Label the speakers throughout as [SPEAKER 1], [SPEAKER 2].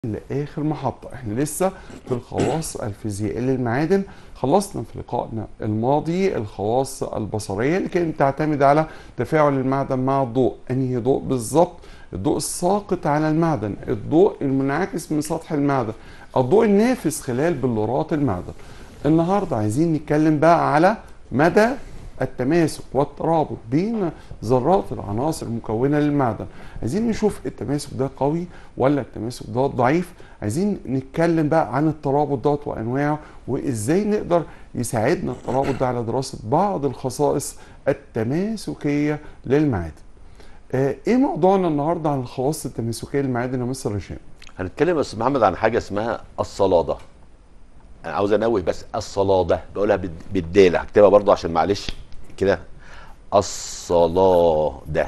[SPEAKER 1] لاخر محطه احنا لسه في الخواص الفيزيائيه للمعادن خلصنا في لقائنا الماضي الخواص البصريه اللي كانت تعتمد على تفاعل المعدن مع الضوء انهي ضوء بالظبط الضوء الساقط على المعدن الضوء المنعكس من سطح المعدن الضوء النافذ خلال بلورات المعدن النهارده عايزين نتكلم بقى على مدى التماسك والترابط بين ذرات العناصر المكونه للمعدن عايزين نشوف التماسك ده قوي ولا التماسك ده ضعيف عايزين نتكلم بقى عن الترابط دوت وانواعه وازاي نقدر يساعدنا الترابط ده على دراسه بعض الخصائص التماسكيه للمعادن آه، ايه موضوعنا النهارده عن الخواص التماسكيه للمعادن يا مستر هشام
[SPEAKER 2] هنتكلم يا استاذ محمد عن حاجه اسمها الصلاده انا عاوز انوه بس الصلاده بقولها بال- بالداله هكتبها برضو عشان معلش كده الصلاده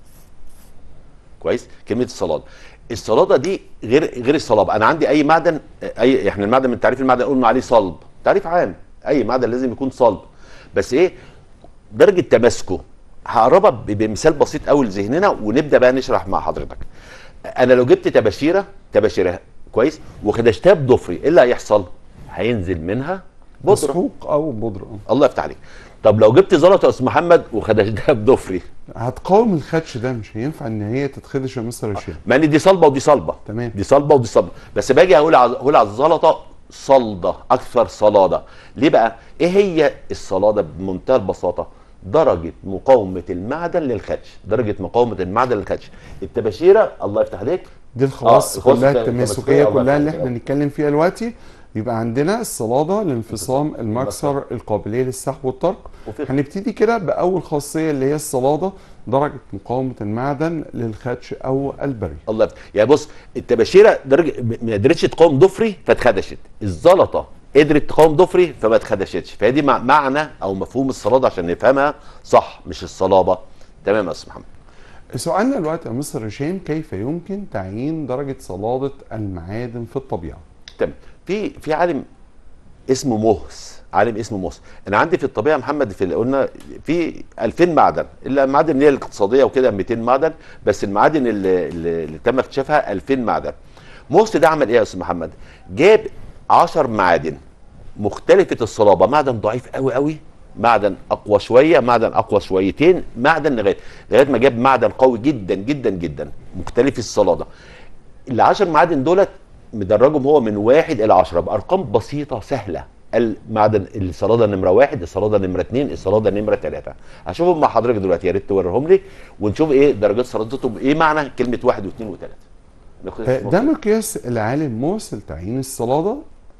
[SPEAKER 2] كويس كلمه الصلاده الصلاده دي غير غير الصلابه انا عندي اي معدن اي احنا المعدن من تعريف المعدن قلنا عليه صلب تعريف عام اي معدن لازم يكون صلب بس ايه درجه تماسكه هقربها ب- بمثال بسيط قوي لذهننا ونبدا بقى نشرح مع حضرتك انا لو جبت تباشيره تباشيره كويس وخدشتها بضفري ايه اللي هيحصل هينزل منها بودره
[SPEAKER 1] مسحوق او بودره
[SPEAKER 2] الله يفتح عليك طب لو جبت زلطه يا استاذ محمد وخدشتها بضفري
[SPEAKER 1] هتقاوم الخدش ده مش هينفع ان هي تتخدش يا مستر هشام
[SPEAKER 2] مع ان دي صلبه ودي صلبه
[SPEAKER 1] تمام.
[SPEAKER 2] دي صلبه ودي صلبه بس باجي اقول على اقول على الزلطه صلده اكثر صلاده ليه بقى ايه هي الصلاده بمنتهى البساطه درجه مقاومه المعدن للخدش درجه مقاومه المعدن للخدش التباشيره الله يفتح عليك
[SPEAKER 1] دي الخواص
[SPEAKER 2] آه، الخواص
[SPEAKER 1] كلها
[SPEAKER 2] التماسكية
[SPEAKER 1] التماسكيه
[SPEAKER 2] الله
[SPEAKER 1] كلها اللي
[SPEAKER 2] يفتح
[SPEAKER 1] احنا
[SPEAKER 2] عليك.
[SPEAKER 1] نتكلم فيها دلوقتي يبقى عندنا الصلاده الانفصام المكسر القابليه للسحب والطرق
[SPEAKER 2] وفي-
[SPEAKER 1] هنبتدي كده باول خاصيه اللي هي الصلاده درجه مقاومه المعدن للخدش او البري
[SPEAKER 2] الله يفتح يعني بص التباشيره درجه ما قدرتش تقاوم ضفري فاتخدشت الزلطه قدرت تقاوم ضفري فما اتخدشتش فهي دي مع- معنى او مفهوم الصلاده عشان نفهمها صح مش الصلابه تمام يا استاذ محمد
[SPEAKER 1] سؤالنا دلوقتي يا مستر هشام كيف يمكن تعيين درجه صلاده المعادن في الطبيعه
[SPEAKER 2] تمام في في عالم اسمه موهس عالم اسمه موهس انا عندي في الطبيعه محمد في اللي قلنا في 2000 معدن الا المعادن اللي هي الاقتصاديه وكده 200 معدن بس المعادن اللي, اللي اللي تم اكتشافها 2000 معدن موهس ده عمل ايه يا استاذ محمد جاب 10 معادن مختلفه الصلابه معدن ضعيف قوي قوي معدن اقوى شويه معدن اقوى شويتين معدن لغايه لغايه ما جاب معدن قوي جدا جدا جدا مختلف الصلاده ال 10 معادن دولت مدرجهم هو من واحد الى 10 بارقام بسيطه سهله المعدن الصلاده نمره واحد الصلاده نمره اثنين الصلاده نمره ثلاثه هشوفهم مع حضرتك دلوقتي يا ريت توريهم لي ونشوف ايه درجات صلادتهم ايه معنى كلمه واحد واثنين وثلاثه
[SPEAKER 1] آه، ده مقياس العالم موس لتعيين الصلاده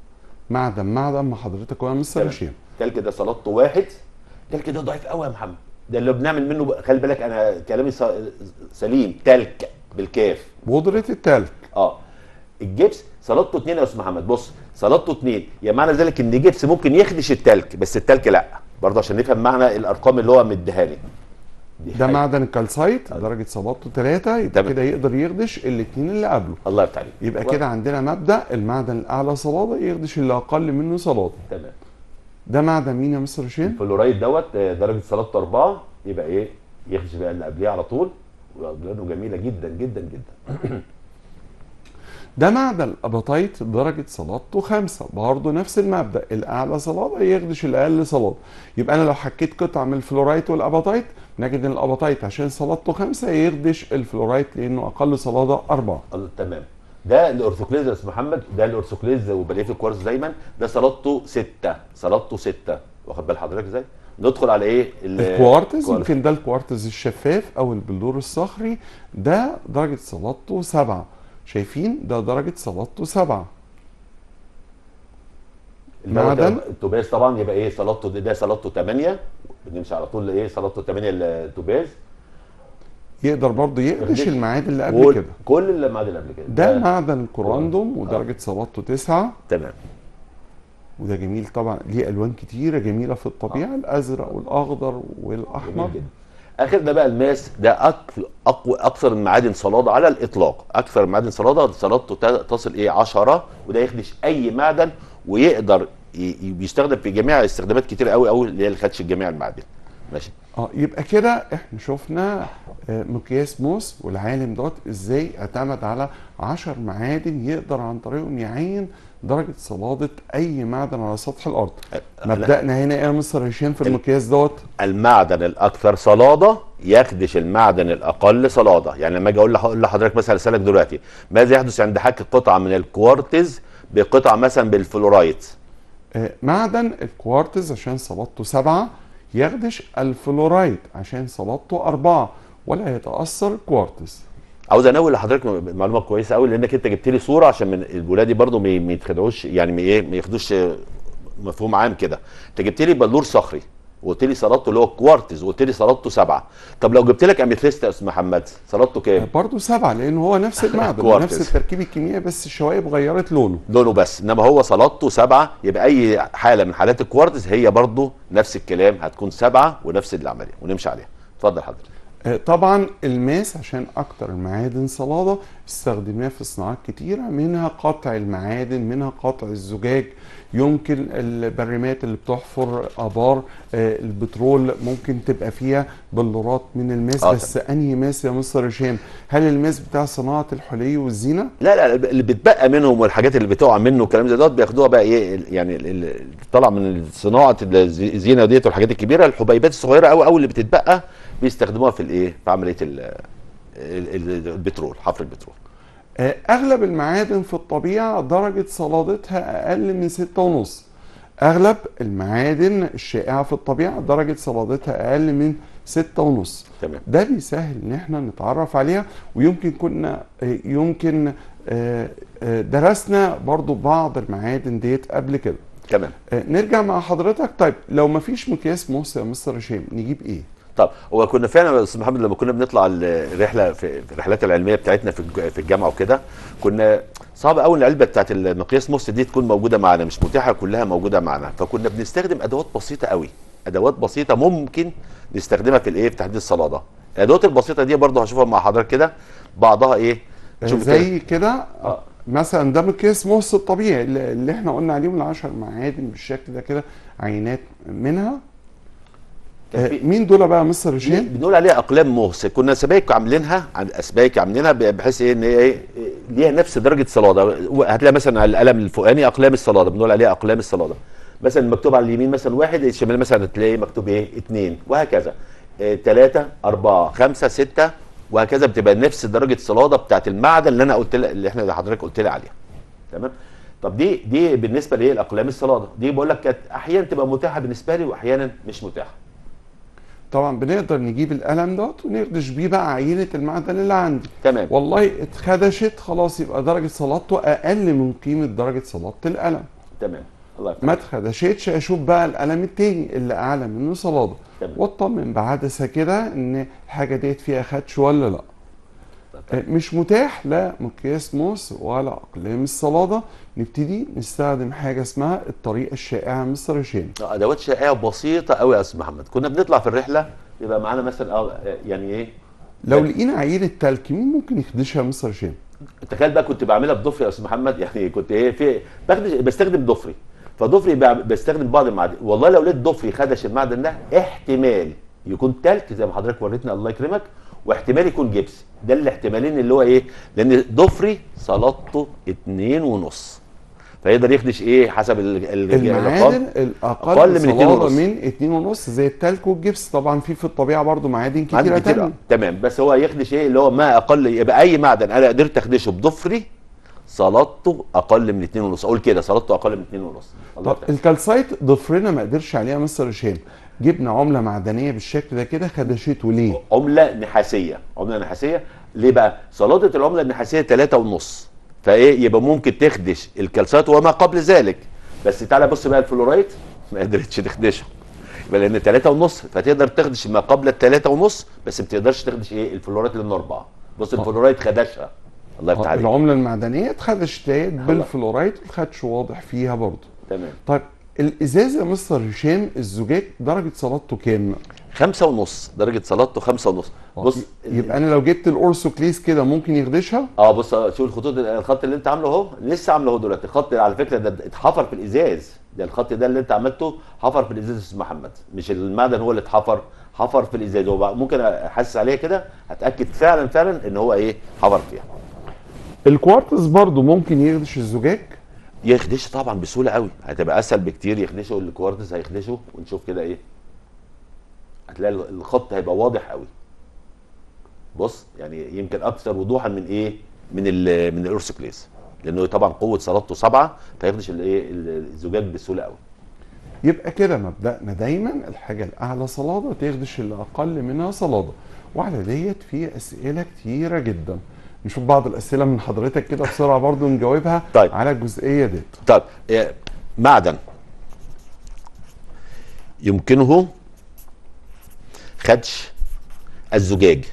[SPEAKER 1] معدن معدن مع حضرتك ويا مستر
[SPEAKER 2] تمام.
[SPEAKER 1] هشام
[SPEAKER 2] تلك ده صلادته واحد تلك ده ضعيف قوي يا محمد ده اللي بنعمل منه بقى- خلي بالك انا كلامي س- سليم تلك بالكاف
[SPEAKER 1] بودره التلج
[SPEAKER 2] اه الجبس صلادته اتنين يا استاذ محمد بص صلادته اتنين يعني معنى ذلك ان الجبس ممكن يخدش التلك بس التلك لا برضه عشان نفهم معنى الارقام اللي هو مديها لي دي
[SPEAKER 1] ده
[SPEAKER 2] حاجة.
[SPEAKER 1] معدن الكالسايت درجه صلابته 3 يبقى
[SPEAKER 2] تمام.
[SPEAKER 1] كده يقدر يخدش الاثنين اللي قبله
[SPEAKER 2] الله يفتح عليك
[SPEAKER 1] يبقى
[SPEAKER 2] و-
[SPEAKER 1] كده عندنا مبدا المعدن الاعلى صلاده يخدش اللي اقل منه صلاده
[SPEAKER 2] تمام
[SPEAKER 1] ده معدن مين يا مستر هشام
[SPEAKER 2] الفلورايد دوت آه، درجه صلادته اربعه يبقى ايه يخدش بقى اللي قبليه على طول واولانه جميله جدا جدا جدا
[SPEAKER 1] ده معدن الاباتايت درجه صلادته 5 برضه نفس المبدا الاعلى صلاده يخدش الاقل صلاده يبقى انا لو حكيت قطعه من الفلورايت والاباتايت نجد ان الاباتايت عشان صلادته 5 يخدش الفلورايت لانه اقل صلاده 4
[SPEAKER 2] الله تمام ده الارثوكليز يا استاذ محمد ده الارثوكليز وبلاقيه في الكوارث دايما ده صلادته سته صلادته سته واخد بال حضرتك ازاي؟ ندخل على ايه؟ ال-
[SPEAKER 1] الكوارتز يمكن ده الكوارتز الشفاف او البلور الصخري ده درجه صلادته 7 شايفين ده درجه صلادته 7
[SPEAKER 2] المعدن
[SPEAKER 1] معدن.
[SPEAKER 2] التوباز طبعا يبقى ايه صلادته ده, ده صلادته 8 بنمشي على طول ايه صلادته 8 التوباز
[SPEAKER 1] يقدر برضه يقدش
[SPEAKER 2] يخدش.
[SPEAKER 1] المعادن اللي قبل
[SPEAKER 2] كل
[SPEAKER 1] كده
[SPEAKER 2] كل المعادن اللي قبل كده
[SPEAKER 1] ده معدن الكوراندوم
[SPEAKER 2] آه.
[SPEAKER 1] ودرجه صلادته 9
[SPEAKER 2] تمام
[SPEAKER 1] وده جميل طبعا ليه الوان كتيره جميله في الطبيعه الازرق والاخضر
[SPEAKER 2] جميل
[SPEAKER 1] والاحمر
[SPEAKER 2] جدا اخر ده بقى الماس ده أك- اقوى اكثر المعادن صلاده على الاطلاق اكثر المعادن صلاده صلادته تا- تصل ايه 10 وده يخدش اي معدن ويقدر ي- ي- بيستخدم في جميع استخدامات كتير قوي قوي اللي هي الخدش جميع المعادن ماشي
[SPEAKER 1] اه يبقى كده احنا شفنا آه، مقياس موس والعالم دوت ازاي اعتمد على 10 معادن يقدر عن طريقهم يعين درجة صلادة أي معدن على سطح الأرض. مبدأنا هنا إيه يا مستر هشام في
[SPEAKER 2] ال-
[SPEAKER 1] المقياس دوت؟
[SPEAKER 2] المعدن الاكثر صلاده يخدش المعدن الاقل صلاده يعني لما اجي اقول لح- أقول لحضرتك مثلا اسالك دلوقتي ماذا يحدث عند حك قطعه من الكوارتز بقطعه مثلا بالفلورايت
[SPEAKER 1] آه، معدن الكوارتز عشان صلادته سبعة يخدش الفلورايد عشان صلادته أربعة ولا يتأثر الكوارتز.
[SPEAKER 2] عاوز انوه لحضرتك معلومه كويسه قوي لانك انت جبت لي صوره عشان من الولاد دي برضو ما ما يتخدعوش يعني ما ايه ما ياخدوش مفهوم عام كده انت جبت لي بلور صخري وقلت لي صلادته اللي هو كوارتز وقلت لي صلادته سبعه طب لو جبت لك اميثيست يا استاذ محمد صلادته كام؟
[SPEAKER 1] برضه سبعة لأن هو نفس المعدن
[SPEAKER 2] كوارتز.
[SPEAKER 1] نفس التركيب الكيميائي بس الشوائب غيرت لونه.
[SPEAKER 2] لونه بس انما هو صلادته سبعه يبقى اي حاله من حالات الكوارتز هي برضو نفس الكلام هتكون سبعه ونفس العمليه ونمشي عليها اتفضل حضرتك
[SPEAKER 1] آه، طبعا الماس عشان اكتر المعادن صلادة استخدمناه في صناعات كتيرة منها قطع المعادن منها قطع الزجاج يمكن البريمات اللي بتحفر ابار آه، البترول ممكن تبقى فيها بلورات من الماس
[SPEAKER 2] آه،
[SPEAKER 1] بس انهي ماس يا مستر هشام هل الماس بتاع صناعة الحلي والزينة
[SPEAKER 2] لا لا اللي بتبقى منهم والحاجات اللي بتقع منه والكلام زي دوت بياخدوها بقى ايه ال- يعني ال- ال- طالع من صناعه الزي- الزينه ديت والحاجات الكبيره الحبيبات الصغيره قوي قوي اللي بتتبقى بيستخدموها في الايه في عمليه ال- ال- ال- البترول حفر البترول
[SPEAKER 1] آه، اغلب المعادن في الطبيعه درجه صلادتها اقل من ستة ونص اغلب المعادن الشائعه في الطبيعه درجه صلادتها اقل من ستة ونص
[SPEAKER 2] تمام
[SPEAKER 1] ده بيسهل ان احنا نتعرف عليها ويمكن كنا آه، يمكن آه، آه، درسنا برضو بعض المعادن ديت قبل كده
[SPEAKER 2] تمام
[SPEAKER 1] آه، نرجع مع حضرتك طيب لو مفيش مقياس موس يا مستر هشام نجيب ايه
[SPEAKER 2] طب هو كنا فعلا يا استاذ محمد لما كنا بنطلع الرحله في في الرحلات العلميه بتاعتنا في الج- في الجامعه وكده كنا صعب قوي العلبه بتاعت المقياس موس دي تكون موجوده معانا مش متاحه كلها موجوده معانا فكنا بنستخدم ادوات بسيطه قوي ادوات بسيطه ممكن نستخدمها في الايه في تحديد الصلاده الادوات البسيطه دي برضه هشوفها مع حضرتك كده بعضها ايه
[SPEAKER 1] آه،
[SPEAKER 2] شوف كده.
[SPEAKER 1] زي كده
[SPEAKER 2] آه.
[SPEAKER 1] مثلا ده مقياس موس الطبيعي اللي اللي احنا قلنا عليهم العشر معادن بالشكل ده كده عينات منها
[SPEAKER 2] كان
[SPEAKER 1] آه،
[SPEAKER 2] في-
[SPEAKER 1] مين دول بقى يا مستر هشام؟
[SPEAKER 2] بنقول عليها اقلام موس كنا سبايك عاملينها عن اسبايك عاملينها بحيث ايه ان هي ايه ليها نفس درجه صلاده هتلاقي مثلا على القلم الفوقاني اقلام الصلاده بنقول عليها اقلام الصلاده مثلا مكتوب على اليمين مثلا واحد الشمال مثلا تلاقي مكتوب ايه اثنين وهكذا ثلاثة أربعة خمسة ستة وهكذا بتبقى نفس درجة الصلادة بتاعت المعدن اللي أنا قلت لك اللي احنا حضرتك قلت لي عليها تمام طب دي دي بالنسبة لإيه الأقلام الصلادة دي بقول لك كانت أحيانا تبقى متاحة بالنسبة لي وأحيانا مش متاحة
[SPEAKER 1] طبعا بنقدر نجيب القلم دوت ونخدش بيه بقى عينه المعدن اللي عندي
[SPEAKER 2] تمام
[SPEAKER 1] والله اتخدشت خلاص يبقى درجه صلادته اقل من قيمه درجه صلاده القلم
[SPEAKER 2] تمام الله يفتح
[SPEAKER 1] ما اتخدشتش اشوف بقى القلم التاني اللي اعلى منه صلاده
[SPEAKER 2] تمام.
[SPEAKER 1] واطمن بعدسه كده ان الحاجه ديت فيها خدش ولا لا آه، مش متاح لا مقياس موس ولا اقلام الصلاده نبتدي نستخدم حاجه اسمها الطريقه الشائعه يا مستر هشام
[SPEAKER 2] ادوات شائعه بسيطه قوي يا استاذ محمد كنا بنطلع في الرحله يبقى معانا مثلا اه يعني ايه
[SPEAKER 1] لو لقينا عينه تلك مين ممكن يخدشها يا مستر هشام
[SPEAKER 2] تخيل بقى كنت بعملها بضفري يا استاذ محمد يعني كنت ايه في بخدش بستخدم ضفري فضفري بع- بستخدم بعض المعادن والله لو لقيت ضفري خدش المعدن ده احتمال يكون تلك زي ما حضرتك وريتنا الله يكرمك واحتمال يكون جبس ده الاحتمالين اللي هو ايه لان ضفري صلادته اتنين ونص فيقدر يخدش ايه حسب ال- ال-
[SPEAKER 1] المعادن الاقل
[SPEAKER 2] أقل من اتنين
[SPEAKER 1] صلادة
[SPEAKER 2] ونص.
[SPEAKER 1] من اتنين ونص زي التلك والجبس طبعا في في الطبيعه برضو معادن كتيره
[SPEAKER 2] عندي كتير
[SPEAKER 1] تانية
[SPEAKER 2] تمام بس هو يخدش ايه اللي هو ما اقل يبقى اي معدن انا قدرت اخدشه بضفري صلادته اقل من 2 ونص اقول كده صلادته اقل من 2 ونص الله
[SPEAKER 1] طب
[SPEAKER 2] يفتح.
[SPEAKER 1] الكالسايت ضفرنا ما قدرش عليها مستر هشام جبنا عمله معدنيه بالشكل ده كده خدشته ليه؟
[SPEAKER 2] عمله نحاسيه عمله نحاسيه ليه بقى صلاده العمله النحاسيه 3 ونص فايه يبقى ممكن تخدش الكالسيات وما قبل ذلك بس تعالى بص بقى الفلورايت ما قدرتش تخدشه يبقى لان 3 ونص فتقدر تخدش ما قبل الثلاثة ونص بس ما تقدرش تخدش ايه الفلورايت لانه 4 بص الفلورايت خدشها الله يفتح
[SPEAKER 1] آه،
[SPEAKER 2] عليك
[SPEAKER 1] العمله المعدنيه اتخدشت ديت بالفلورايت الخدش واضح فيها برضو
[SPEAKER 2] تمام
[SPEAKER 1] طيب الازاز يا مستر هشام الزجاج درجه صلادته كام؟
[SPEAKER 2] خمسة ونص درجة صلادته خمسة ونص بص
[SPEAKER 1] يبقى انا لو جبت الاورسوكليس كده ممكن يخدشها
[SPEAKER 2] اه بص شوف الخطوط الخط اللي انت عامله اهو لسه عامله اهو دلوقتي الخط على فكره ده اتحفر في الازاز ده الخط ده اللي انت عملته حفر في الازاز يا استاذ محمد مش المعدن هو اللي اتحفر حفر في الازاز هو ممكن احسس عليها كده هتاكد فعلا فعلا ان هو ايه حفر فيها
[SPEAKER 1] الكوارتز برضو ممكن يخدش الزجاج
[SPEAKER 2] يخدشه طبعا بسهوله قوي هتبقى اسهل بكتير يخدشه الكوارتز هيخدشه ونشوف كده ايه هتلاقي الخط هيبقى واضح قوي بص يعني يمكن اكثر وضوحا من ايه من ال من الاورسوكليس لانه طبعا قوه صلادته سبعه فيخدش الايه الزجاج بسهوله قوي
[SPEAKER 1] يبقى كده مبدأنا دايما الحاجة الأعلى صلادة تخدش اللي أقل منها صلادة وعلى ديت في أسئلة كتيرة جدا نشوف بعض الأسئلة من حضرتك كده بسرعة برضو نجاوبها
[SPEAKER 2] طيب.
[SPEAKER 1] على الجزئية ديت
[SPEAKER 2] طيب إيه، معدن يمكنه خدش الزجاج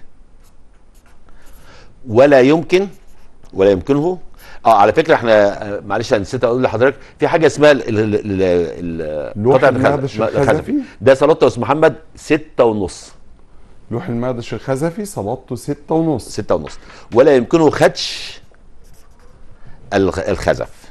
[SPEAKER 2] ولا يمكن ولا يمكنه اه على فكره احنا آه، معلش انا نسيت اقول لحضرتك في حاجه اسمها ال ال ال ال
[SPEAKER 1] لوح
[SPEAKER 2] قطعة
[SPEAKER 1] المعدش
[SPEAKER 2] الخز-
[SPEAKER 1] الخزفي؟
[SPEAKER 2] ده صلاته يا استاذ محمد ستة ونص
[SPEAKER 1] لوح المعدش الخزفي صلادته ستة ونص
[SPEAKER 2] ستة ونص ولا يمكنه خدش الخ- الخزف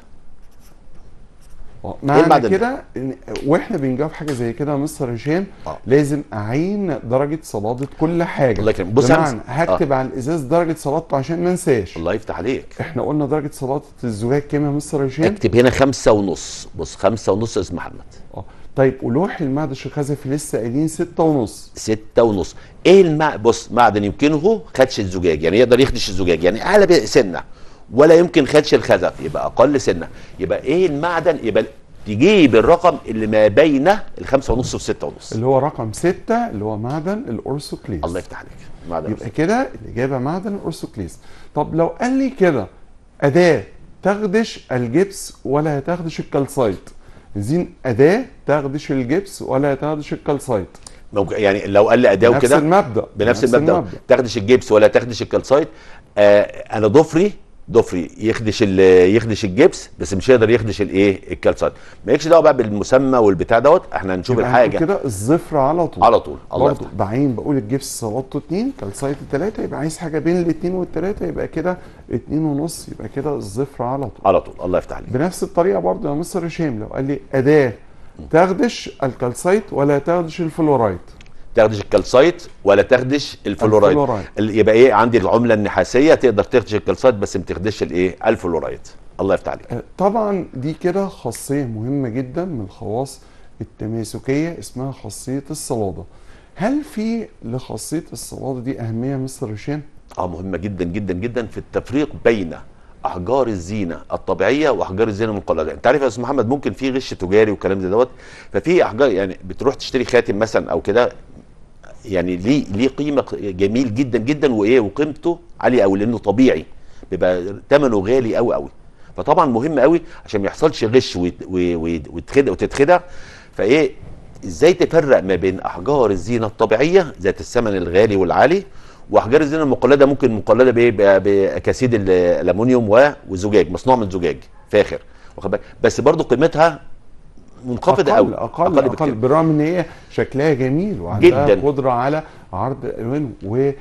[SPEAKER 1] آه، معنى
[SPEAKER 2] المعدن ده؟
[SPEAKER 1] كده إن- واحنا بنجاوب حاجه زي كده يا مستر هشام
[SPEAKER 2] آه.
[SPEAKER 1] لازم اعين درجه صلاده كل حاجه
[SPEAKER 2] الله يكرمك. بص يا
[SPEAKER 1] بمعنى
[SPEAKER 2] مس-
[SPEAKER 1] هكتب على الازاز درجه صلادته عشان ما انساش
[SPEAKER 2] الله يفتح عليك
[SPEAKER 1] احنا قلنا درجه صلاده الزجاج كام يا مستر هشام
[SPEAKER 2] اكتب هنا خمسة ونص بص خمسة ونص يا استاذ محمد
[SPEAKER 1] اه طيب ولوح المعدش الخزفي لسه قايلين ستة ونص
[SPEAKER 2] ستة ونص ايه المع... بص معدن يمكنه خدش الزجاج يعني يقدر يخدش الزجاج يعني اعلى ب- سنه ولا يمكن خدش الخزف يبقى اقل سنه يبقى ايه المعدن يبقى تجيب الرقم اللي ما بين الخمسة ونص والستة ونص
[SPEAKER 1] اللي هو رقم ستة اللي هو معدن الأورسوكليس
[SPEAKER 2] الله يفتح عليك معدن
[SPEAKER 1] يبقى كده الإجابة معدن الأورسوكليس طب لو قال لي كده أداة تخدش الجبس ولا تخدش الكالسايت عايزين أداة تخدش الجبس ولا تخدش الكالسايت
[SPEAKER 2] ممكن يعني لو قال لي اداه
[SPEAKER 1] نفس
[SPEAKER 2] وكده
[SPEAKER 1] المبدأ
[SPEAKER 2] بنفس المبدا تخدش الجبس ولا تخدش الكالسايت آه انا ضفري ضفري يخدش ال- يخدش الجبس بس مش هيقدر يخدش الايه الكالسايت مالكش دعوه بقى بالمسمى والبتاع دوت احنا هنشوف
[SPEAKER 1] يبقى
[SPEAKER 2] الحاجه
[SPEAKER 1] كده الظفر على طول
[SPEAKER 2] على طول الله
[SPEAKER 1] برضه
[SPEAKER 2] يفتح
[SPEAKER 1] بعين بقول الجبس صلادته 2 كالسايت 3 يبقى عايز حاجه بين الاثنين والثلاثه يبقى كده 2 ونص يبقى كده الظفر على طول
[SPEAKER 2] على طول الله يفتح عليك
[SPEAKER 1] بنفس الطريقه برضه يا مستر هشام لو قال لي اداه تخدش الكالسايت ولا تخدش الفلورايد
[SPEAKER 2] تاخدش الكالسايت ولا تاخدش الفلورايد
[SPEAKER 1] الفلورايد.
[SPEAKER 2] ال- يبقى ايه عندي العمله النحاسيه تقدر تخدش الكالسايت بس ما تخدش الايه الفلورايد الله يفتح عليك
[SPEAKER 1] آه، طبعا دي كده خاصيه مهمه جدا من الخواص التماسكيه اسمها خاصيه الصلاده هل في لخاصيه الصلاده دي اهميه يا مستر هشام
[SPEAKER 2] اه مهمه جدا جدا جدا في التفريق بين احجار الزينه الطبيعيه واحجار الزينه المقلده انت عارف يا استاذ محمد ممكن في غش تجاري وكلام زي دوت ففي احجار يعني بتروح تشتري خاتم مثلا او كده يعني ليه ليه قيمه جميل جدا جدا وايه وقيمته عاليه قوي لانه طبيعي بيبقى ثمنه غالي قوي قوي فطبعا مهم قوي عشان ما يحصلش غش ويت- وي- وي- ويتخدع وتتخدع فايه ازاي تفرق ما بين احجار الزينه الطبيعيه ذات الثمن الغالي والعالي واحجار الزينه المقلده ممكن مقلده بايه ب- باكاسيد ال- الالومنيوم و- وزجاج مصنوع من زجاج فاخر واخد بالك بس برضو قيمتها منخفضه قوي
[SPEAKER 1] اقل اقل, أقل
[SPEAKER 2] بكتير.
[SPEAKER 1] بالرغم ان هي شكلها جميل وعندها
[SPEAKER 2] جداً.
[SPEAKER 1] قدره على عرض الالوان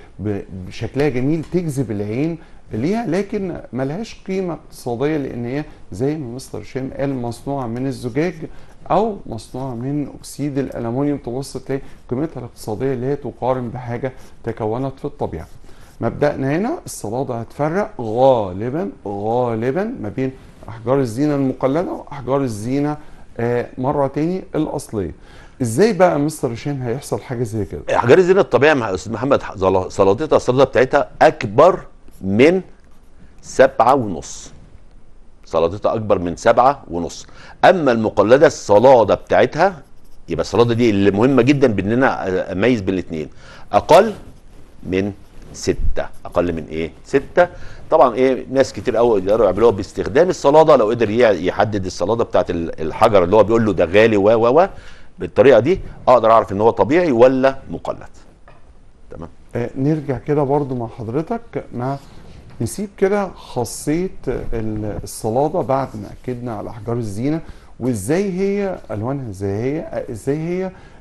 [SPEAKER 1] وشكلها جميل تجذب العين ليها لكن ملهاش قيمه اقتصاديه لان هي زي ما مستر هشام قال مصنوعه من الزجاج او مصنوعه من اكسيد الالومنيوم تبص تلاقي قيمتها الاقتصاديه اللي هي تقارن بحاجه تكونت في الطبيعه مبدأنا هنا الصلادة هتفرق غالبا غالبا ما بين أحجار الزينة المقلدة وأحجار الزينة آه مرة تاني الأصلية ازاي بقى يا مستر هشام هيحصل حاجة زي كده
[SPEAKER 2] احجار الزينه الطبيعيه مع استاذ محمد زل- سلطتها السلطه بتاعتها اكبر من سبعة ونص سلطتها اكبر من سبعة ونص اما المقلده الصلاده بتاعتها يبقى الصلاده دي اللي مهمه جدا بان انا اميز بين الاثنين اقل من ستة اقل من ايه ستة طبعا ايه ناس كتير قوي يقدروا يعملوها باستخدام الصلاده لو قدر يع- يحدد الصلاده بتاعت ال- الحجر اللي هو بيقول له ده غالي و و و بالطريقه دي اقدر اعرف ان هو طبيعي ولا مقلد تمام
[SPEAKER 1] آه نرجع كده برضو مع حضرتك مع نسيب كده خاصية ال- الصلادة بعد ما أكدنا على أحجار الزينة وإزاي هي ألوانها إزاي هي إزاي هي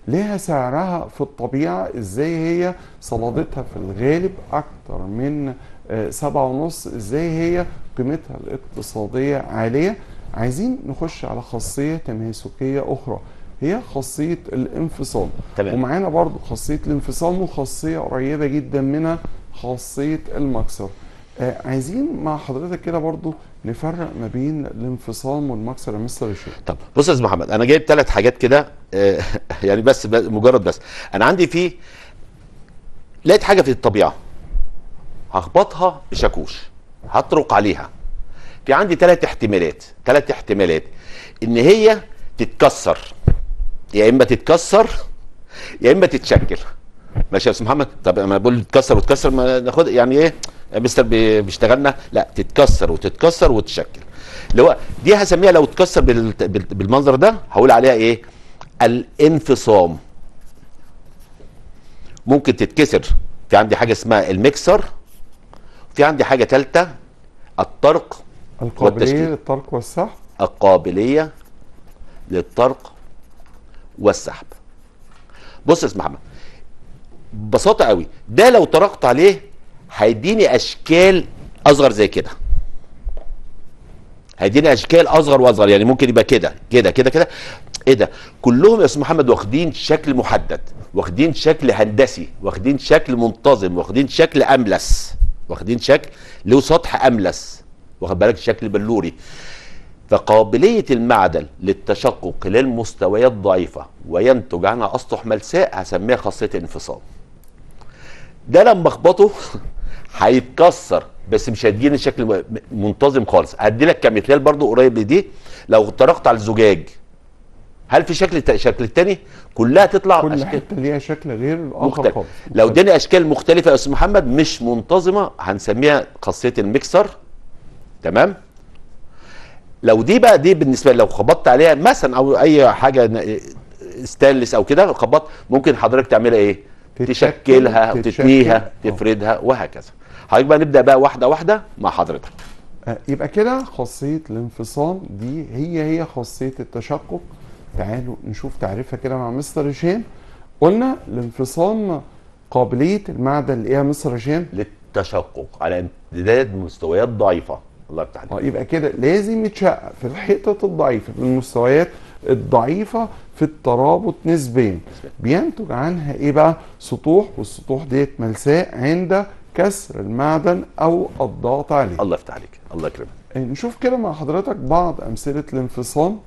[SPEAKER 1] ليها سعرها في الطبيعة ازاي هي صلادتها في الغالب اكتر من آه، سبعة ونص ازاي هي قيمتها الاقتصادية عالية عايزين نخش على خاصية تماسكية اخرى هي خاصية الانفصام
[SPEAKER 2] تمام.
[SPEAKER 1] ومعانا برضو خاصية الانفصام وخاصية قريبة جدا منها خاصية المكسر آه عايزين مع حضرتك كده برضو نفرق ما بين الانفصام والمكسر يا مستر هشام
[SPEAKER 2] طب بص يا استاذ محمد انا جايب ثلاث حاجات كده آه، يعني بس بس- مجرد بس انا عندي في لقيت حاجه في الطبيعه هخبطها بشاكوش هطرق عليها في عندي ثلاث احتمالات ثلاث احتمالات ان هي تتكسر يا اما تتكسر يا اما تتشكل ماشي يا استاذ محمد طب انا بقول تتكسر وتكسر ما ناخد يعني ايه يا مستر بي- بيشتغلنا لا تتكسر وتتكسر وتشكل اللي هو دي هسميها لو اتكسر بال- بال- بالمنظر ده هقول عليها ايه الانفصام ممكن تتكسر في عندي حاجه اسمها الميكسر في عندي حاجه ثالثه الطرق
[SPEAKER 1] القابلية
[SPEAKER 2] والتشكيل.
[SPEAKER 1] للطرق والسحب
[SPEAKER 2] القابليه للطرق والسحب بص يا استاذ محمد ببساطه قوي ده لو طرقت عليه هيديني اشكال اصغر زي كده هيديني اشكال اصغر واصغر يعني ممكن يبقى كده كده كده كده ايه ده كلهم يا استاذ محمد واخدين شكل محدد واخدين شكل هندسي واخدين شكل منتظم واخدين شكل املس واخدين شكل له سطح املس واخد بالك شكل بلوري فقابلية المعدن للتشقق للمستويات ضعيفة وينتج عنها أسطح ملساء هسميها خاصية الانفصام ده لما اخبطه هيتكسر بس مش هيديني شكل م- منتظم خالص هدي لك كمثال برضو قريب لدي لو طرقت على الزجاج هل في شكل ت- شكل التاني كلها تطلع
[SPEAKER 1] كل
[SPEAKER 2] أشكال
[SPEAKER 1] حتة ليها شكل غير الآخر
[SPEAKER 2] مختلف
[SPEAKER 1] خالص
[SPEAKER 2] لو اداني اشكال مختلفه يا استاذ محمد مش منتظمه هنسميها خاصيه الميكسر تمام لو دي بقى دي بالنسبه لي لو خبطت عليها مثلا او اي حاجه ن- ستانلس او كده خبطت ممكن حضرتك تعملها ايه
[SPEAKER 1] تتشكل،
[SPEAKER 2] تشكلها
[SPEAKER 1] تتشكل.
[SPEAKER 2] وتتنيها
[SPEAKER 1] آه.
[SPEAKER 2] تفردها وهكذا حضرتك بقى نبدا بقى واحده واحده مع حضرتك
[SPEAKER 1] آه، يبقى كده خاصية الانفصام دي هي هي خاصية التشقق تعالوا نشوف تعريفها كده مع مستر هشام قلنا الانفصام قابلية المعدن اللي هي مستر هشام
[SPEAKER 2] للتشقق على امتداد مستويات ضعيفه الله يفتح عليك
[SPEAKER 1] اه يبقى كده لازم يتشقق في الحتت الضعيفة في المستويات الضعيفة في الترابط نسبيا بينتج عنها ايه بقى سطوح والسطوح ديت ملساء عند كسر المعدن او الضغط عليه
[SPEAKER 2] الله يفتح عليك الله يكرمك
[SPEAKER 1] نشوف كده مع حضرتك بعض امثله الانفصام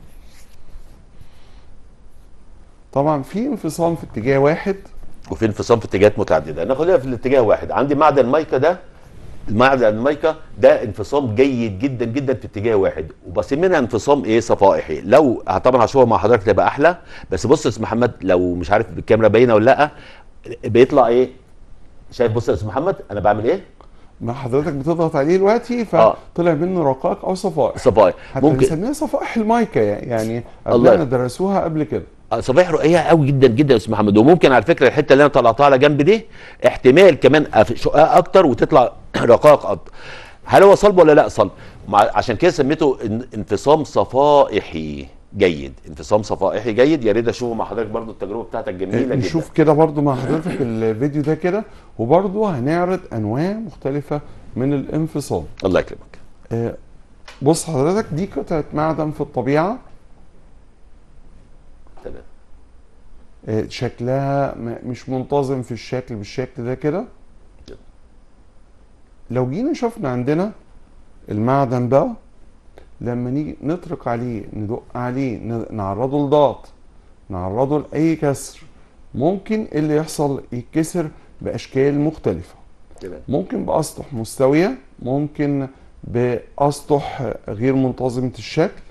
[SPEAKER 1] طبعا في انفصام في اتجاه واحد
[SPEAKER 2] وفي انفصام في اتجاهات متعدده ناخدها في الاتجاه واحد عندي معدن مايكا ده المعدن المايكا ده انفصام جيد جدا جدا في اتجاه واحد وبسميها انفصام ايه صفائحي لو طبعا هشوفها مع حضرتك تبقى احلى بس بص يا استاذ محمد لو مش عارف بالكاميرا باينه ولا لا بيطلع ايه شايف بص يا استاذ محمد انا بعمل ايه
[SPEAKER 1] ما حضرتك بتضغط عليه دلوقتي
[SPEAKER 2] آه.
[SPEAKER 1] فطلع منه رقاق او صفائح
[SPEAKER 2] صفائح
[SPEAKER 1] حتى
[SPEAKER 2] ممكن
[SPEAKER 1] بنسميها صفائح المايكا يعني
[SPEAKER 2] الله.
[SPEAKER 1] ابنائنا درسوها قبل كده
[SPEAKER 2] صفائح رقيقه قوي جدا جدا يا استاذ محمد وممكن على فكره الحته اللي انا طلعتها على جنب دي احتمال كمان أف- شقها اكتر وتطلع رقائق اكتر هل هو صلب ولا لا صلب مع عشان كده سميته ان- انفصام صفائحي جيد انفصام صفائحي جيد يا ريت اشوفه مع حضرتك برضو التجربه بتاعتك جميله جدا
[SPEAKER 1] نشوف كده برضو مع حضرتك الفيديو ده كده وبرضو هنعرض انواع مختلفه من الانفصام
[SPEAKER 2] الله يكرمك
[SPEAKER 1] آه، بص حضرتك دي قطعه معدن في الطبيعه
[SPEAKER 2] تمام
[SPEAKER 1] آه، شكلها م- مش منتظم في الشكل بالشكل ده كده لو جينا شفنا عندنا المعدن بقى لما نيجي نطرق عليه ندق عليه ن- نعرضه لضغط نعرضه لأي كسر ممكن اللي يحصل يتكسر بأشكال مختلفة
[SPEAKER 2] تمام
[SPEAKER 1] ممكن بأسطح مستوية ممكن بأسطح غير منتظمة الشكل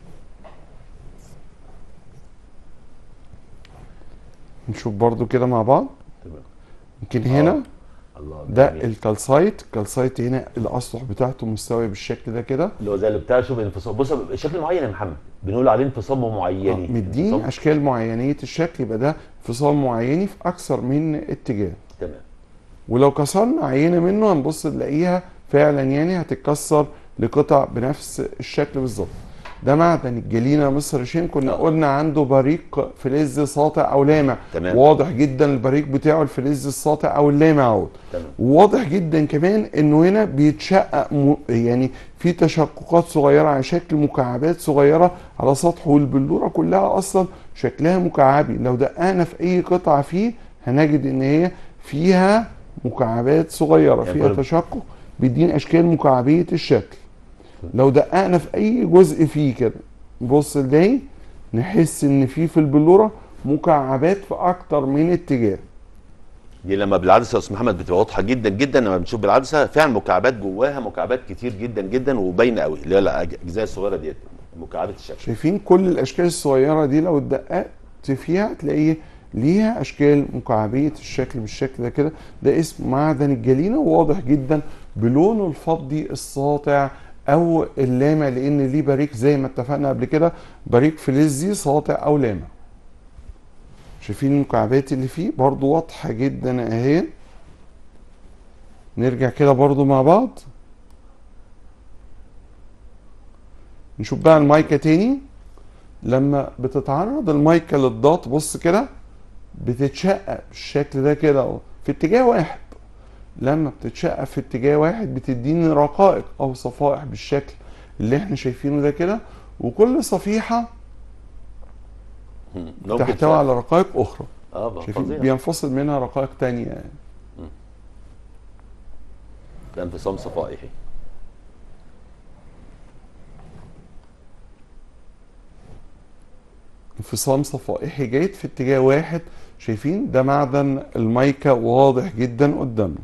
[SPEAKER 1] نشوف برضو كده مع بعض
[SPEAKER 2] تمام
[SPEAKER 1] يمكن هنا
[SPEAKER 2] الله
[SPEAKER 1] ده
[SPEAKER 2] جميل.
[SPEAKER 1] الكالسايت الكالسايت هنا الأسطح بتاعته مستوية بالشكل ده كده
[SPEAKER 2] اللي هو زي اللي بتاع شوف انفصام بص شكل معين يا محمد بنقول عليه انفصام معيني
[SPEAKER 1] مدين
[SPEAKER 2] انفصام-
[SPEAKER 1] أشكال معينية الشكل يبقى ده انفصام معيني في أكثر من اتجاه
[SPEAKER 2] تمام
[SPEAKER 1] ولو كسرنا عينة منه هنبص نلاقيها فعلا يعني هتتكسر لقطع بنفس الشكل بالظبط ده معدن الجلينا مصر شين كنا
[SPEAKER 2] آه.
[SPEAKER 1] قلنا عنده بريق فلز ساطع او لامع
[SPEAKER 2] تمام.
[SPEAKER 1] واضح جدا البريق بتاعه الفلز الساطع او اللامع اهو
[SPEAKER 2] تمام
[SPEAKER 1] واضح جدا كمان انه هنا بيتشقق م... يعني في تشققات صغيره على شكل مكعبات صغيره على سطحه والبلوره كلها اصلا شكلها مكعبي لو دققنا في اي قطعه فيه هنجد ان هي فيها مكعبات صغيره
[SPEAKER 2] يعني
[SPEAKER 1] فيها
[SPEAKER 2] كل-
[SPEAKER 1] تشقق بيدينا اشكال مكعبيه الشكل لو دققنا في اي جزء فيه كده بص نلاقي نحس ان في في البلوره مكعبات في اكتر من اتجاه
[SPEAKER 2] دي لما بالعدسه يا استاذ محمد بتبقى واضحه جدا جدا لما بنشوف بالعدسه فعلا مكعبات جواها مكعبات كتير جدا جدا وباينه قوي اللي هي الاجزاء الصغيره ديت مكعبات الشكل
[SPEAKER 1] شايفين كل الاشكال الصغيره دي لو دققت فيها تلاقيه ليها اشكال مكعبيه الشكل بالشكل ده كده ده اسم معدن الجلينه وواضح جدا بلونه الفضي الساطع او اللامع لان ليه بريق زي ما اتفقنا قبل كده بريق فلزي ساطع او لامع شايفين المكعبات اللي فيه برضو واضحه جدا اهي نرجع كده برضو مع بعض نشوف بقى المايكا تاني لما بتتعرض المايكا للضغط بص كده بتتشقق بالشكل ده كده اهو في اتجاه واحد لما بتتشقق في اتجاه واحد بتديني رقائق او صفائح بالشكل اللي احنا شايفينه ده كده وكل صفيحة
[SPEAKER 2] مم. ممكن
[SPEAKER 1] تحتوي
[SPEAKER 2] فعلا.
[SPEAKER 1] على رقائق اخرى
[SPEAKER 2] اه بقى
[SPEAKER 1] شايفين
[SPEAKER 2] فظيع
[SPEAKER 1] بينفصل منها رقائق تانية يعني
[SPEAKER 2] ده انفصام صفائحي
[SPEAKER 1] انفصام صفائحي جيد في اتجاه واحد شايفين ده معدن المايكا واضح جدا قدامنا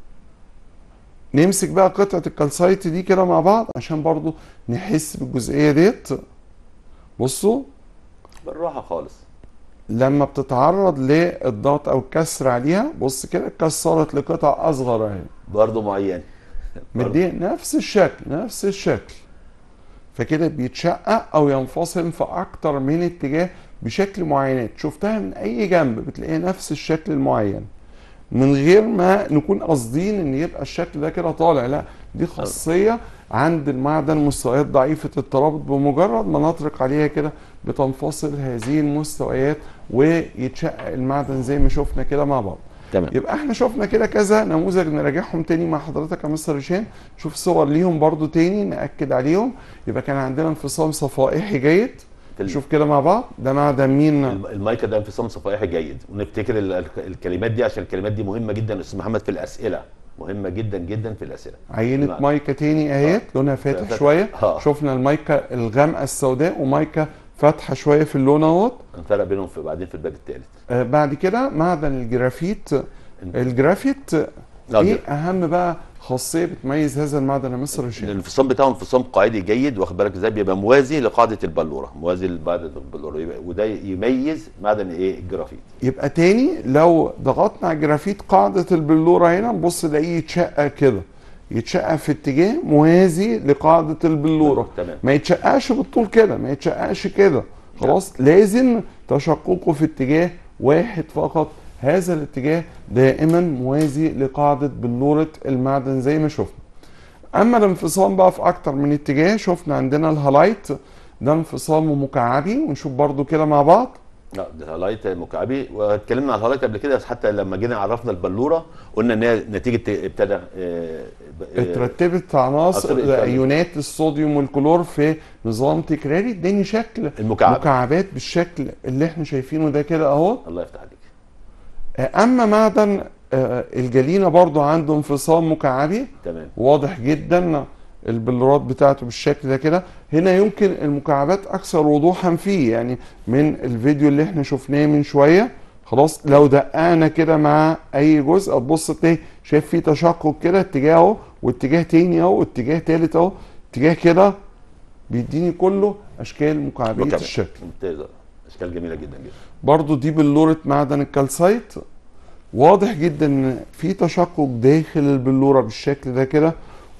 [SPEAKER 1] نمسك بقى قطعة الكالسايت دي كده مع بعض عشان برضو نحس بالجزئية ديت بصوا
[SPEAKER 2] بالراحه خالص
[SPEAKER 1] لما بتتعرض للضغط او الكسر عليها بص كده اتكسرت لقطع اصغر اهي
[SPEAKER 2] برضه معين برضه.
[SPEAKER 1] مديه نفس الشكل نفس الشكل فكده بيتشقق او ينفصل في اكتر من اتجاه بشكل معينات شفتها من اي جنب بتلاقيها نفس الشكل المعين من غير ما نكون قاصدين ان يبقى الشكل ده كده طالع لا دي خاصيه عند المعدن مستويات ضعيفه الترابط بمجرد ما نطرق عليها كده بتنفصل هذه المستويات ويتشقق المعدن زي ما شفنا كده مع بعض
[SPEAKER 2] تمام
[SPEAKER 1] يبقى احنا شفنا كده كذا نموذج نراجعهم تاني مع حضرتك يا مستر هشام شوف صور ليهم برضو تاني ناكد عليهم يبقى كان عندنا انفصام صفائحي جيد
[SPEAKER 2] في ال-
[SPEAKER 1] شوف كده مع بعض ده معدن مين
[SPEAKER 2] الم- المايكا ده انفصام صفائحي جيد ونفتكر ال- ال- الكلمات دي عشان الكلمات دي مهمه جدا يا استاذ محمد في الاسئله مهمه جدا جدا في الاسئله
[SPEAKER 1] عينة
[SPEAKER 2] نعم.
[SPEAKER 1] مايكا تاني اهيت لونها فاتح
[SPEAKER 2] فاتح.
[SPEAKER 1] شويه
[SPEAKER 2] آه.
[SPEAKER 1] شفنا المايكا الغامقه السوداء ومايكا فاتحه شويه في اللون اهوت
[SPEAKER 2] هنفرق بينهم في بعدين في الباب الثالث
[SPEAKER 1] آه بعد كده معدن الجرافيت الجرافيت ايه اهم بقى خاصيه بتميز هذا المعدن يا مستر هشام
[SPEAKER 2] الانفصام بتاعه انفصام قاعدي جيد واخد بالك ازاي بيبقى موازي لقاعده البلوره موازي لقاعده البلوره يبقى- وده يميز معدن ايه الجرافيت
[SPEAKER 1] يبقى تاني لو ضغطنا على الجرافيت قاعدة البلورة هنا نبص نلاقيه يتشقق كده يتشقق في اتجاه موازي لقاعدة البلورة
[SPEAKER 2] تمام
[SPEAKER 1] ما يتشققش بالطول كده ما يتشققش كده خلاص لازم تشققه في اتجاه واحد فقط هذا الاتجاه دائما موازي لقاعدة بلورة المعدن زي ما شفنا اما الانفصام بقى في اكتر من اتجاه شفنا عندنا الهالايت ده انفصام مكعبي ونشوف برضو كده مع بعض
[SPEAKER 2] لا ده هالايت مكعبي واتكلمنا عن الهالايت قبل كده بس حتى لما جينا عرفنا البلوره قلنا ان هي نتيجه ابتدى آه، ب- آه،
[SPEAKER 1] اترتبت عناصر
[SPEAKER 2] عناصر
[SPEAKER 1] ايونات الصوديوم والكلور في نظام تكراري اداني شكل
[SPEAKER 2] المكعب
[SPEAKER 1] مكعبات بالشكل اللي احنا شايفينه ده كده اهو
[SPEAKER 2] الله يفتح عليك
[SPEAKER 1] اما معدن آه، الجلينه برضو عنده انفصام مكعبي
[SPEAKER 2] تمام
[SPEAKER 1] واضح جدا البلورات بتاعته بالشكل ده كده هنا يمكن المكعبات اكثر وضوحا فيه يعني من الفيديو اللي احنا شفناه من شويه خلاص لو دققنا كده مع اي جزء تبص تلاقي شايف فيه تشقق كده اتجاه اهو واتجاه تاني اهو واتجاه تالت اهو اتجاه كده بيديني كله اشكال مكعبيه
[SPEAKER 2] مكعبات.
[SPEAKER 1] الشكل
[SPEAKER 2] ممتازه اشكال جميله جدا جدا
[SPEAKER 1] برضو دي بلورة معدن الكالسايت واضح جدا ان في تشقق داخل البلورة بالشكل ده كده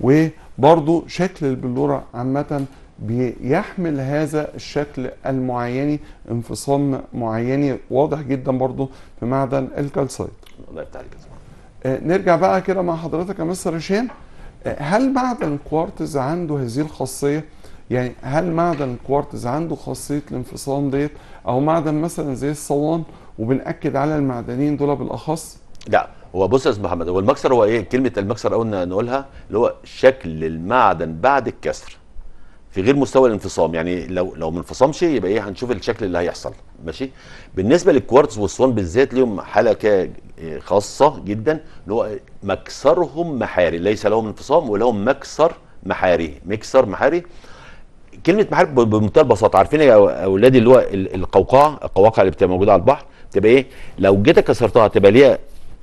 [SPEAKER 1] وبرضو شكل البلورة عامة بيحمل هذا الشكل المعيني انفصام معيني واضح جدا برضو في معدن الكالسايت
[SPEAKER 2] الله يفتح عليك يا زلمة.
[SPEAKER 1] آه، نرجع بقى كده مع حضرتك يا مستر هشام آه، هل معدن الكوارتز عنده هذه الخاصية يعني هل معدن الكوارتز عنده خاصيه الانفصام ديت او معدن مثلا زي الصوان وبنأكد على المعدنين دول بالاخص
[SPEAKER 2] لا هو بص يا استاذ محمد هو المكسر هو ايه كلمه المكسر قلنا نقولها اللي هو شكل المعدن بعد الكسر في غير مستوى الانفصام يعني لو لو ما انفصمش يبقى ايه هنشوف الشكل اللي هيحصل ماشي بالنسبه للكوارتز والصوان بالذات ليهم حاله كده إيه خاصه جدا اللي هو مكسرهم محاري ليس لهم انفصام ولهم مكسر محاري مكسر محاري كلمه محاري ب- بمنتهى البساطه عارفين يا أو- اولادي اللي هو ال- القوقعه القواقع اللي بتبقى موجوده على البحر تبقى ايه لو جيت كسرتها تبقى ليها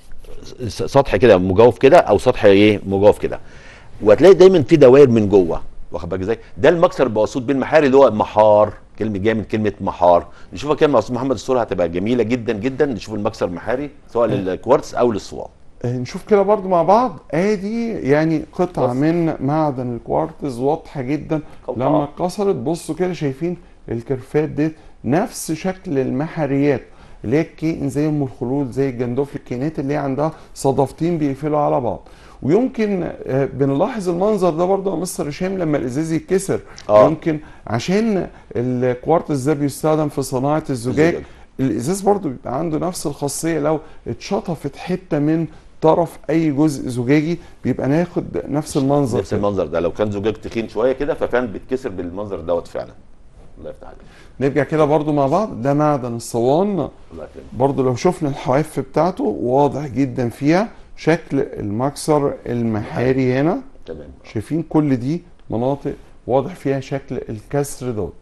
[SPEAKER 2] س- سطح كده مجوف كده او سطح ايه مجوف كده وهتلاقي دايما في دوائر من جوه واخد بالك ازاي ده المكسر المقصود بالمحاري اللي هو محار كلمه جايه من كلمه محار نشوفها كده مع استاذ محمد الصوره هتبقى جميله جدا جدا نشوف المكسر المحاري سواء للكوارتز او للصوان
[SPEAKER 1] آه، نشوف كده برضو مع بعض ادي يعني قطعه
[SPEAKER 2] بص.
[SPEAKER 1] من معدن الكوارتز واضحه جدا
[SPEAKER 2] قوقعة.
[SPEAKER 1] لما اتكسرت بصوا كده شايفين الكرفات ديت نفس شكل المحاريات اللي هي الكائن زي ام الخلود زي الجندوف الكائنات اللي هي عندها صدفتين بيقفلوا على بعض ويمكن آه، بنلاحظ المنظر ده برضه يا مستر هشام لما الازاز يتكسر
[SPEAKER 2] آه.
[SPEAKER 1] يمكن عشان الكوارتز ده بيستخدم في صناعه الزجاج
[SPEAKER 2] الزجاج.
[SPEAKER 1] الازاز برضو بيبقى عنده نفس الخاصيه لو اتشطفت حته من طرف اي جزء زجاجي بيبقى ناخد نفس المنظر
[SPEAKER 2] نفس
[SPEAKER 1] كده.
[SPEAKER 2] المنظر ده لو كان زجاج تخين شويه كده ففعلا بيتكسر بالمنظر دوت فعلا الله يفتح عليك
[SPEAKER 1] نرجع كده برضو مع بعض ده معدن الصوان
[SPEAKER 2] الله يكرمك
[SPEAKER 1] برضو لو شفنا الحواف بتاعته واضح جدا فيها شكل المكسر المحاري هنا
[SPEAKER 2] تمام
[SPEAKER 1] شايفين كل دي مناطق واضح فيها شكل الكسر دوت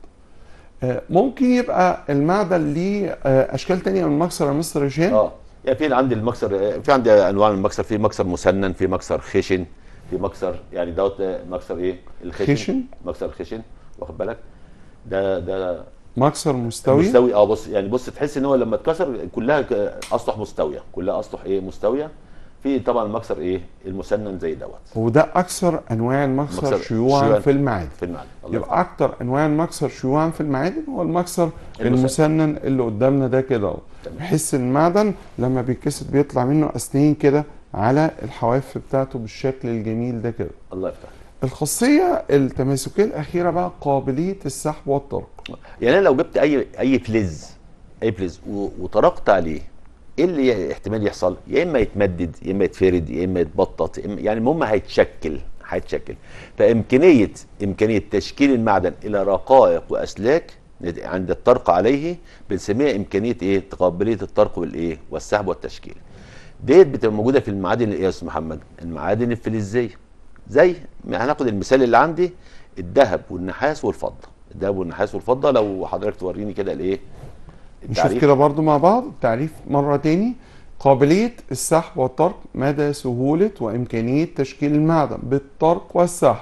[SPEAKER 1] آه، ممكن يبقى المعدن ليه آه، اشكال تانية من المكسر يا مستر هشام
[SPEAKER 2] اه يعني في عندي المكسر في عندي انواع من المكسر في مكسر مسنن في مكسر خشن في مكسر يعني دوت مكسر ايه الخشن
[SPEAKER 1] خشن؟
[SPEAKER 2] مكسر خشن واخد بالك ده ده
[SPEAKER 1] مكسر مستوي
[SPEAKER 2] مستوي اه بص يعني بص تحس ان هو لما اتكسر كلها ك- اسطح مستويه كلها اسطح ايه مستويه في طبعا المكسر ايه المسنن زي دوت
[SPEAKER 1] وده اكثر انواع المكسر
[SPEAKER 2] مكسر
[SPEAKER 1] شيوعا
[SPEAKER 2] شيوعاً.
[SPEAKER 1] في المعادن
[SPEAKER 2] في المعدن الله
[SPEAKER 1] يبقى اكتر انواع المكسر شيوعا في المعادن هو المكسر
[SPEAKER 2] المسنن.
[SPEAKER 1] المسنن اللي قدامنا ده كده اهو
[SPEAKER 2] تمام.
[SPEAKER 1] بحس ان المعدن لما بيتكسر بيطلع منه اسنان كده على الحواف بتاعته بالشكل الجميل ده كده
[SPEAKER 2] الله يفتح
[SPEAKER 1] الخاصيه التماسكيه الاخيره بقى قابليه السحب والطرق
[SPEAKER 2] يعني انا لو جبت اي اي فلز اي فلز و- وطرقت عليه ايه اللي احتمال يحصل؟ يا اما يتمدد يا اما يتفرد يا اما يتبطط يا إما- يعني المهم هيتشكل هيتشكل فامكانيه امكانيه تشكيل المعدن الى رقائق واسلاك نت- عند الطرق عليه بنسميها امكانيه ايه؟ قابليه الطرق والايه؟ والسحب والتشكيل. ديت بتبقى موجوده في المعادن ايه يا استاذ محمد؟ المعادن الفلزيه زي ما هناخد المثال اللي عندي الذهب والنحاس والفضه الذهب والنحاس والفضه لو حضرتك توريني كده الايه
[SPEAKER 1] نشوف كده برضو مع بعض التعريف مرة تاني قابلية السحب والطرق مدى سهولة وإمكانية تشكيل المعدن بالطرق والسحب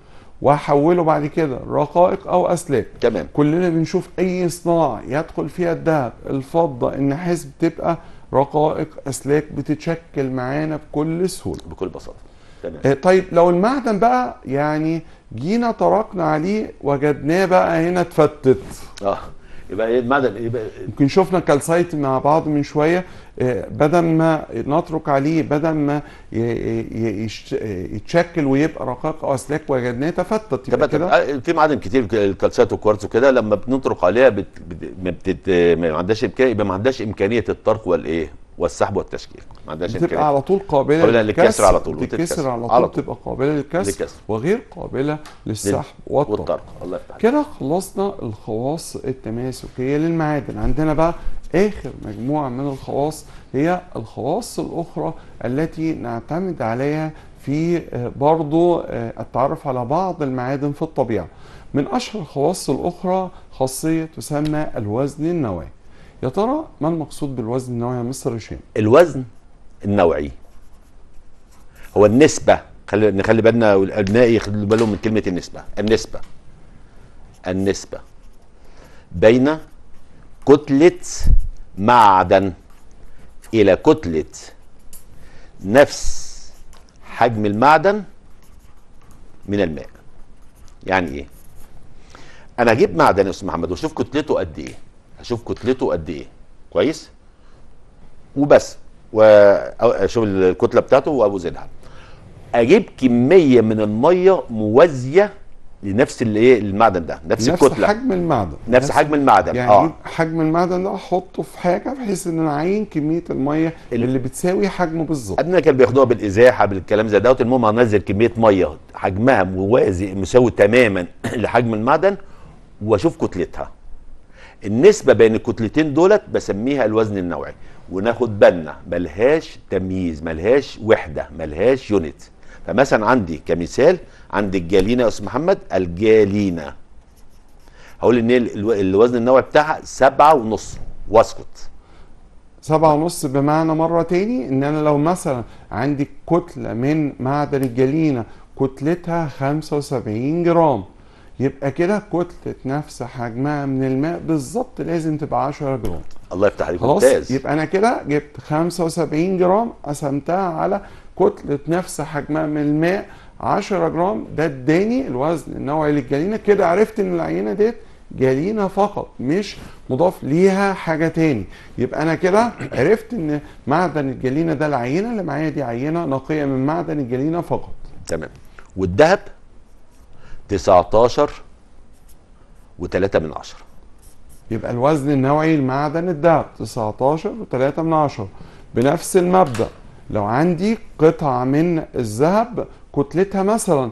[SPEAKER 1] وأحوله بعد كده رقائق أو أسلاك
[SPEAKER 2] تمام
[SPEAKER 1] كلنا بنشوف أي صناعة يدخل فيها الذهب الفضة النحاس بتبقى رقائق أسلاك بتتشكل معانا بكل سهولة
[SPEAKER 2] بكل بساطه تمام
[SPEAKER 1] آه، طيب لو المعدن بقى يعني جينا طرقنا عليه وجدناه بقى هنا اتفتت
[SPEAKER 2] اه يبقى ايه المعدن يبقى
[SPEAKER 1] يمكن شفنا كالسايت مع بعض من شويه آه، بدل ما نترك عليه بدل ما ي- ي- يش- يتشكل ويبقى رقائق او اسلاك وجدناه تفتت يبقى
[SPEAKER 2] تبقى
[SPEAKER 1] كده
[SPEAKER 2] تبقى في معادن كتير الكالسيات والكوارتز وكده لما بنطرق عليها بت... بت... ما, بتت... ما عندهاش امكانيه يبقى ما عندهاش امكانيه الطرق والايه والسحب والتشكيل ما عندهاش
[SPEAKER 1] بتبقى
[SPEAKER 2] امكانيه
[SPEAKER 1] على طول قابله
[SPEAKER 2] قابلة للكسر على طول،
[SPEAKER 1] بتتكسر
[SPEAKER 2] وتتكسر
[SPEAKER 1] على طول,
[SPEAKER 2] على طول.
[SPEAKER 1] تبقى قابله للكسر
[SPEAKER 2] للكسر.
[SPEAKER 1] وغير قابله للسحب والطرق
[SPEAKER 2] والطرق الله يفتح عليك.
[SPEAKER 1] كده خلصنا الخواص التماسكية للمعادن عندنا بقى آخر مجموعة من الخواص هي الخواص الأخرى التي نعتمد عليها في آه، برضو آه، التعرف على بعض المعادن في الطبيعة من أشهر الخواص الأخرى خاصية تسمى الوزن النوعي يا ترى ما المقصود بالوزن النوعي يا مستر هشام؟
[SPEAKER 2] الوزن النوعي هو النسبة خلي نخلي بالنا والابناء يخلوا بالهم من كلمة النسبة النسبة النسبة بين كتلة معدن إلى كتلة نفس حجم المعدن من الماء يعني ايه انا اجيب معدن يا استاذ محمد واشوف كتلته قد ايه اشوف كتلته قد ايه كويس وبس واشوف الكتله بتاعته واوزنها اجيب كميه من الميه موازيه لنفس الايه المعدن ده نفس,
[SPEAKER 1] نفس
[SPEAKER 2] الكتله
[SPEAKER 1] حجم المعدن
[SPEAKER 2] نفس حجم المعدن
[SPEAKER 1] يعني
[SPEAKER 2] اه
[SPEAKER 1] حجم المعدن ده احطه في حاجه بحيث ان انا اعين كميه الميه
[SPEAKER 2] ال-
[SPEAKER 1] اللي بتساوي حجمه بالظبط
[SPEAKER 2] قبل كانوا بياخدوها بالازاحه بالكلام زي دوت المهم هنزل كميه ميه حجمها موازي مساوي تماما لحجم المعدن واشوف كتلتها النسبه بين الكتلتين دولت بسميها الوزن النوعي وناخد بالنا ملهاش تمييز ملهاش وحده ملهاش يونت فمثلا عندي كمثال عندي الجالينا يا استاذ محمد الجالينا هقول ان الو- الوزن النوعي بتاعها سبعة ونص واسكت
[SPEAKER 1] سبعة ونص بمعنى مرة تاني ان انا لو مثلا عندي كتلة من معدن الجلينة كتلتها 75 جرام يبقى كده كتلة نفس حجمها من الماء بالظبط لازم تبقى 10 جرام
[SPEAKER 2] الله يفتح عليك
[SPEAKER 1] خلاص
[SPEAKER 2] ممتاز
[SPEAKER 1] يبقى انا كده جبت 75 جرام قسمتها على كتلة نفس حجمها من الماء 10 جرام ده اداني الوزن النوعي للجلينة كده عرفت ان العينة ديت جلينة فقط مش مضاف ليها حاجة تاني يبقى انا كده عرفت ان معدن الجلينة ده العينة اللي معايا دي عينة نقية من معدن الجلينة فقط
[SPEAKER 2] تمام والذهب 19 و3 من عشرة
[SPEAKER 1] يبقى الوزن النوعي لمعدن الذهب 19 و3 من عشرة بنفس المبدأ لو عندي قطعة من الذهب كتلتها مثلا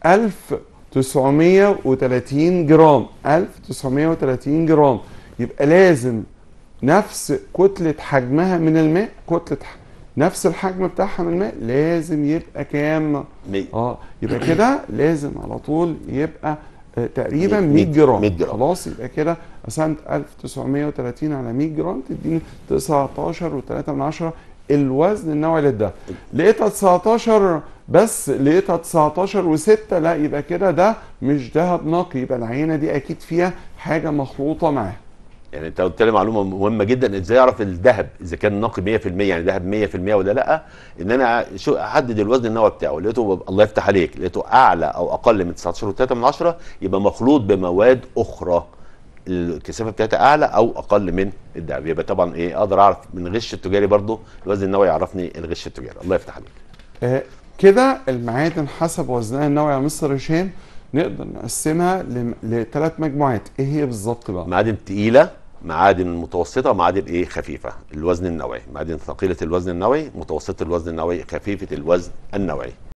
[SPEAKER 1] 1930 جرام 1930 جرام يبقى لازم نفس كتلة حجمها من الماء كتلة ح- نفس الحجم بتاعها من الماء لازم يبقى كام؟
[SPEAKER 2] مية.
[SPEAKER 1] اه يبقى كده لازم على طول يبقى آه، تقريبا
[SPEAKER 2] 100
[SPEAKER 1] 100 جرام
[SPEAKER 2] 100 جرام.
[SPEAKER 1] خلاص يبقى كده قسمت 1930 على 100 جرام تديني 19 و3 من عشرة الوزن النوعي للدهب لقيتها 19 بس لقيتها 19 و6 لا يبقى كده ده مش ذهب نقي يبقى العينه دي اكيد فيها حاجه مخلوطه معاه
[SPEAKER 2] يعني انت قلت لي معلومه مهمه جدا ازاي اعرف الذهب اذا كان نقي 100% يعني ذهب 100% ولا لا ان انا شو احدد الوزن النوعي بتاعه لقيته الله يفتح عليك لقيته اعلى او اقل من 19.3 من عشرة يبقى مخلوط بمواد اخرى الكثافه بتاعتها اعلى او اقل من الذهب يبقى طبعا ايه اقدر اعرف من الغش التجاري برضو الوزن النوعي يعرفني الغش التجاري الله يفتح عليك
[SPEAKER 1] آه، كده المعادن حسب وزنها النوعي يا مستر هشام نقدر نقسمها لثلاث مجموعات ايه هي بالظبط بقى
[SPEAKER 2] معادن تقيله معادن متوسطه معادن ايه خفيفه الوزن النوعي معادن ثقيله الوزن النوعي متوسطه الوزن النوعي خفيفه الوزن النوعي